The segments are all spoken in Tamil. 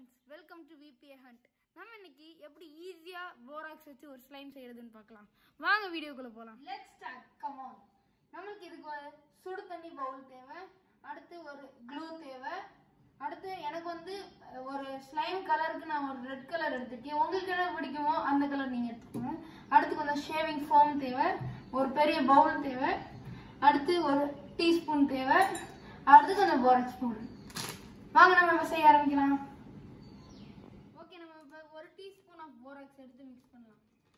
friends welcome to V B A hunt நம்ம இன்னைக்கு எப்படி ஈஸியா போராக்ஸ் வச்சு ஒரு ஸ்லைம் செய்யறதுன்னு பார்க்கலாம் வாங்க வீடியோக்குள்ள போலாம் லெட்ஸ் ஸ்டார்ட் கம் ஆன் நம்மளுக்கு இதுக்கு ஒரு சுடு தண்ணி பவுல் தேவை அடுத்து ஒரு க்ளூ தேவை அடுத்து எனக்கு வந்து அஹ், ஒரு ஸ்லைம் கலருக்கு நான் ஒரு ரெட் கலர் எடுத்துருக்கேன் உங்களுக்கு என்ன பிடிக்குமோ அந்த கலர் நீங்கள் எடுத்துக்கோங்க அடுத்து கொஞ்சம் ஷேவிங் ஃபோம் தேவை ஒரு பெரிய பவுல் தேவை அடுத்து ஒரு டீஸ்பூன் தேவை அடுத்து கொஞ்சம் போராக்ஸ் பவுடர் வாங்க நம்ம இப்ப செய்ய ஆரம்பிக்கலாம் ஓகே நம்ம இப்போ ஒரு டீஸ்பூன் ஆஃப் போராக்ஸ் எடுத்து மிக்ஸ் பண்ணலாம்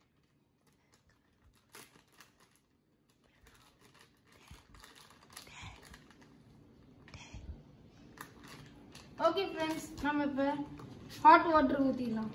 ஓகே ஃப்ரெண்ட்ஸ் நம்ம இப்போ ஹாட் வாட்டர் ஊற்றிடலாம்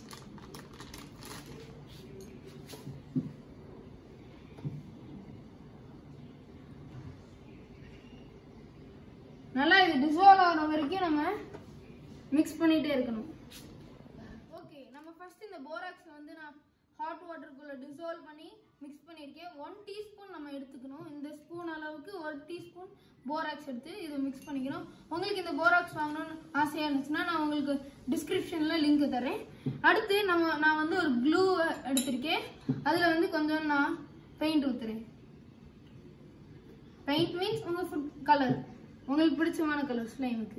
நல்லா இது டிசால்வ் ஆகிற வரைக்கும் நம்ம மிக்ஸ் பண்ணிட்டே இருக்கணும் ஓகே நம்ம ஃபர்ஸ்ட் இந்த போராக்ஸ் வந்து நான் ஹாட் வாட்டருக்குள்ள டிசால்வ் பண்ணி மிக்ஸ் பண்ணியிருக்கேன் ஒன் டீஸ்பூன் நம்ம எடுத்துக்கணும் இந்த ஸ்பூன் அளவுக்கு ஒரு டீஸ்பூன் போராக்ஸ் எடுத்து இதை மிக்ஸ் பண்ணிக்கணும் உங்களுக்கு இந்த போராக்ஸ் வாங்கணும்னு ஆசையாக இருந்துச்சுன்னா நான் உங்களுக்கு டிஸ்கிரிப்ஷனில் லிங்க் தரேன் அடுத்து நம்ம நான் வந்து ஒரு க்ளூ எடுத்திருக்கேன் அதில் வந்து கொஞ்சம் நான் பெயிண்ட் ஊற்றுறேன் பெயிண்ட் மீன்ஸ் உங்கள் ஃபுட் கலர் உங்களுக்கு பிடிச்சமான கலர் ஸ்லைமுக்கு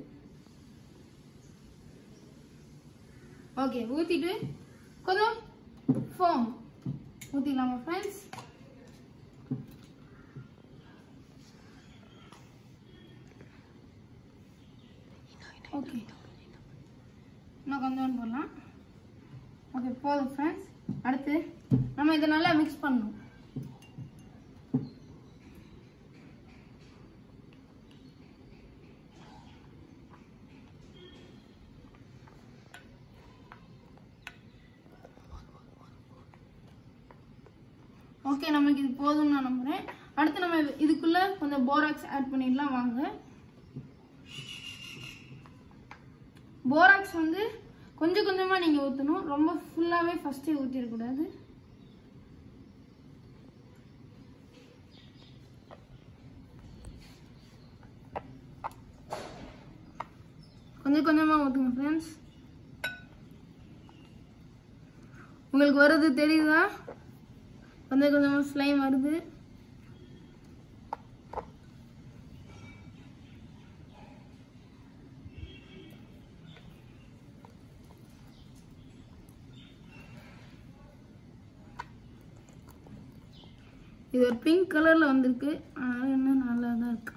ஓகே ஊற்றிட்டு கொஞ்சம் ஃபோம் ஊற்றிக்கலாமா ஃப்ரெண்ட்ஸ் ஓகே இன்னும் கொஞ்சம் போடலாம் ஓகே போதும் ஃப்ரெண்ட்ஸ் அடுத்து நம்ம இதை நல்லா மிக்ஸ் பண்ணணும் ஓகே நம்மளுக்கு இது போதும்னு நான் நம்புறேன் அடுத்து நம்ம இது- இதுக்குள்ள கொஞ்சம் போராக்ஸ் ஆட் பண்ணிடலாம் வாங்க போராக்ஸ் வந்து கொஞ்சம் கொஞ்சமா நீங்க ஊத்தணும் ரொம்ப ஃபுல்லாவே ஃபர்ஸ்டே ஊத்திடக்கூடாது கொஞ்சம் கொஞ்சமா ஊத்துங்க ஃப்ரெண்ட்ஸ் உங்களுக்கு வருது தெரியுதா கொஞ்சம் கொஞ்சமா ஸ்லைம் வருது இது ஒரு பிங்க் கலர்ல வந்திருக்கு அதனால இன்னும் நல்லா தான் இருக்கு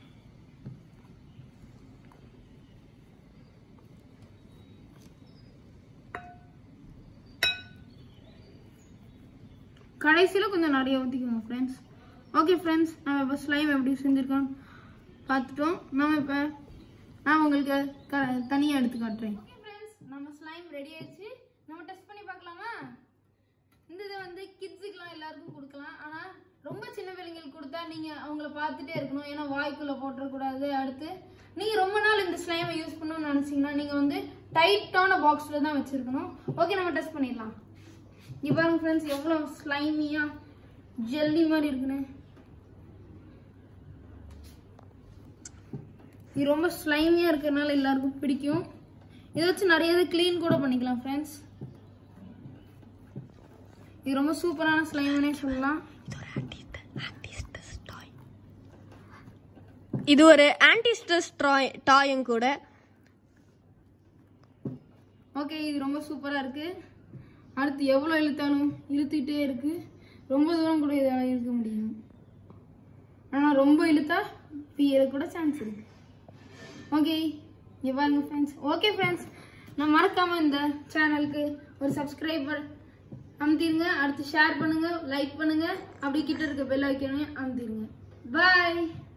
கடைசியில் கொஞ்சம் நிறைய ஊற்றிக்கோங்க ஃப்ரெண்ட்ஸ் ஓகே ஃப்ரெண்ட்ஸ் நம்ம இப்போ ஸ்லைம் எப்படி செஞ்சுருக்கோம் பார்த்துட்டோம் நம்ம இப்போ நான் உங்களுக்கு க தனியாக எடுத்து காட்டுறேன் ஓகே ஃப்ரெண்ட்ஸ் நம்ம ஸ்லைம் ரெடி ஆயிடுச்சு நம்ம டெஸ்ட் பண்ணி பார்க்கலாமா இந்த இதை வந்து கிட்ஸுக்கெலாம் எல்லாருக்கும் கொடுக்கலாம் ஆனால் ரொம்ப சின்ன பிள்ளைங்களுக்கு கொடுத்தா நீங்கள் அவங்கள பார்த்துட்டே இருக்கணும் ஏன்னா வாய்க்குள்ளே போட்டுறக்கூடாது அடுத்து நீங்கள் ரொம்ப நாள் இந்த ஸ்லைமை யூஸ் பண்ணணும்னு நினச்சிங்கன்னா நீங்கள் வந்து டைட்டான பாக்ஸில் தான் வச்சுருக்கணும் ஓகே நம்ம டெஸ்ட் பண்ணிடலாம் இங்க பாருங்க ஃப்ரெண்ட்ஸ் எவ்வளோ ஸ்லைமியா ஜெல்லி மாதிரி இருக்குன்னு இது ரொம்ப ஸ்லைமியா இருக்கிறதுனால எல்லாருக்கும் பிடிக்கும் இதை வச்சு நிறைய இது க்ளீன் கூட பண்ணிக்கலாம் ஃப்ரெண்ட்ஸ் இது ரொம்ப சூப்பரான ஸ்லைம்னே சொல்லலாம் இது ஒரு ஆன்டி ஸ்ட்ரெஸ் டாய் டாயும் கூட ஓகே இது ரொம்ப சூப்பரா இருக்கு அடுத்து எவ்வளோ இழுத்தாலும் இழுத்துக்கிட்டே இருக்கு ரொம்ப தூரம் கூட இதால இழுக்க முடியும் ஆனால் ரொம்ப இழுத்தா பியற கூட சான்ஸ் இருக்கு ஓகே இங்க பாருங்க ஃப்ரெண்ட்ஸ் ஓகே ஃப்ரெண்ட்ஸ் நான் மறக்காம இந்த சேனலுக்கு ஒரு சப்ஸ்கிரைபர் அமுத்திருங்க அடுத்து ஷேர் பண்ணுங்க லைக் பண்ணுங்க அப்படி கிட்ட இருக்க பெல் ஐக்கனையும் அமுத்திருங்க பாய்